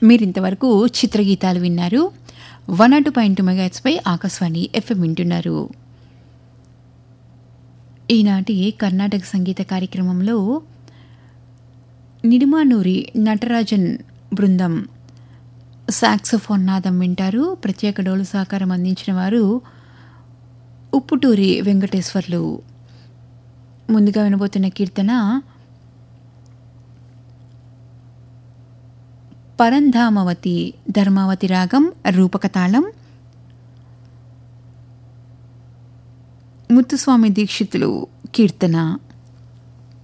మీరింతవరకు చిత్రగీతాలు విన్నారు వన్ నాట్ పాయింట్ మెగాట్స్పై ఆకాశవాణి ఎఫ్ఎం వింటున్నారు ఈనాటి కర్ణాటక సంగీత కార్యక్రమంలో నిడిమానూరి నటరాజన్ బృందం సాక్సోఫోన్ నాదం వింటారు ప్రత్యేక డోలు సహకారం అందించిన వారు ఉప్పుటూరి వెంకటేశ్వర్లు ముందుగా వినబోతున్న కీర్తన పరంధామవతి ధర్మావతి రాగం రూపకతాళం ముత్తుస్వామి దీక్షితులు కీర్తన